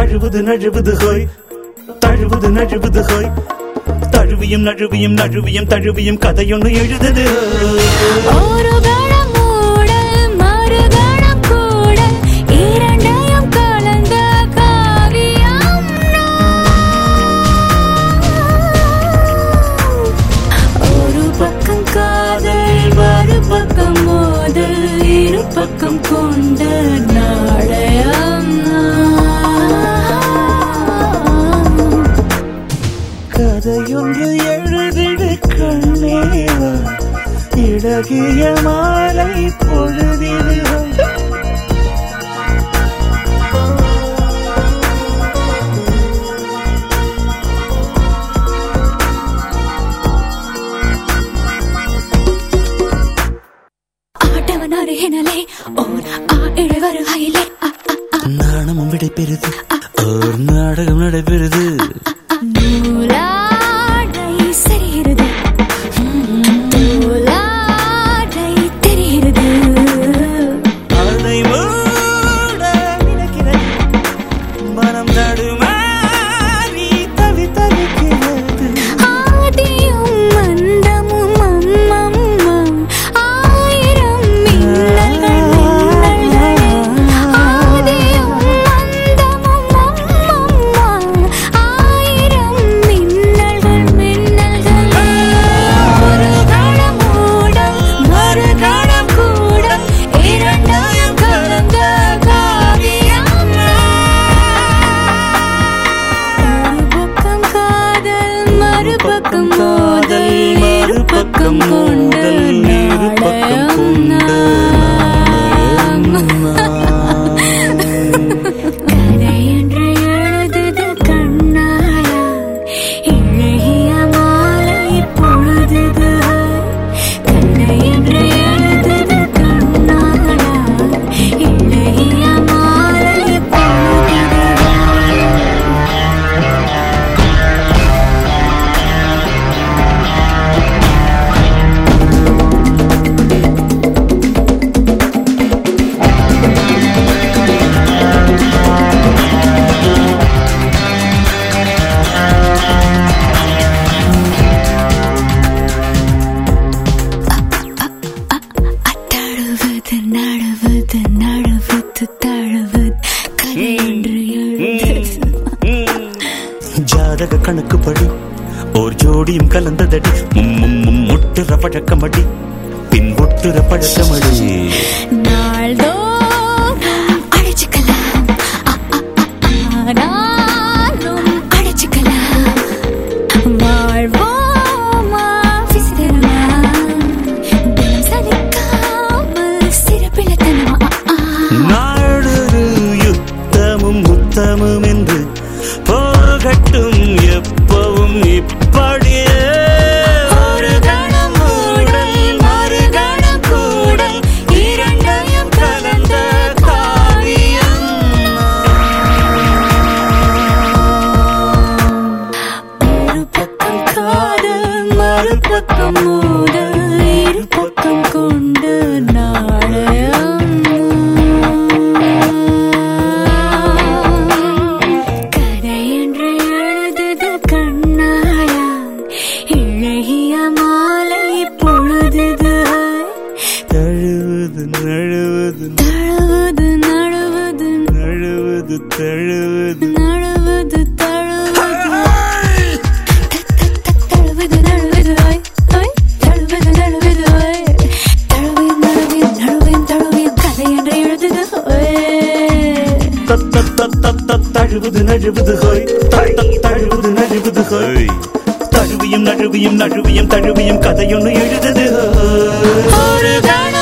தழுவுது நழுவுது ஹோய் தழுவுது நழுவுது ஹோய் தழுவியும் நழுவியும் நழுவியும் தழுவியும் கதையொன்னு எழுதுது ஒரு கணம் மூடல் மறுகணம் கூடல் இரண்டையும் கலந்த காவியம் ஒரு பக்கம் காதல் மறுபக்கம் மோதல் இரு பக்கம் கொண்ட நாடயம் கதையொன்று எழுதிடு கண்ணேவா இழகிய மாலை பொழுதிடு ஆட்டவன் அருகினலே ஓர் ஆ இழவருகையிலே அ அ நாணமும் விடைபெறுது ஒரு நாடகம் நடைபெறுது நூலாடை சரிகிறது நூலாடை தெரிகிறது அதை மூட நினைக்கிறேன் மனம் தடுமாறி தவி தவிக்கிறது ஆதியும் மந்தமும் அம்மம்மம் ஆயிரம் மின்னல்கள் மின்னல்களே ஆதியும் மந்தமும் அம்மம்மம் ஆயிரம் மின்னல்கள் மின்னல்களே ஒரு கணம் மூடல் மறு கணம் கூடல் இரண்டையும் கலந்த காவியம் ஒரு பக்கம் காதல் மறுபக்கம் மோதல் மறுபக்கம் கொண்டல் இரு பக்கம் கொண்ட கதை என்று எழுதுது கண்ணாயா இழகிய மாலை பொழுதுது கதை என்று எழுதுது கண்ணாயா இழகிய மாலை பொழுதுது தழுவது நழுவது நழுவது தழுவது கதை என்று எழுதுது ஜாதக கணக்குப்படி ஓர் ஜோடியும் கலந்ததடி மும் மும் மும் முட்டுற பழக்கமடி பின் ஒட்டுற பழக்கமடி நாள்தோறும் அழைச்சுக்கலாம் அ, அ, அ, ஆனாலும் அழைச்சுக்கலாம் வாழ்வோமா விசிறமா தினம் சலிக்காமல் சிறப்பிழத்தனமா நாடொரு யுத்தமும் உத்தமும் என்று போகட்டும் எப்பவும் இப்படியே ஒரு கணம் மூடல் மறு கணம் கூடல் இரண்டையும் கலந்த காவியம் ஒரு பக்கம் காதல் மறுபக்கம் மோதல் இரு பக்கம் கொண்டு நாடயம் கதை என்று எழுதுது கண்ணாயா இழகிய மாலை பொழுதுது தழுவது நழுவது தழுவது நழுவது நழுவது தழுவது நழுவது தழுவது தழுவது நழுவது ஓய் ஓய் தழுவது நழுவது ஓய் தழுவியும் நழுவியும் நழுவியும் தழுவியும் கதை என்று எழுதுது ஓய் தத் தத் தத் தத் தத் தழுவது நழுவது ஹோய் தத் தத் தழுவது நழுவது ஹோய் தழுவியும் நழுவியும் நழுவியும் தழுவியும் கதையொன்னு எழுதுது ஹோய் ஒரு கணம்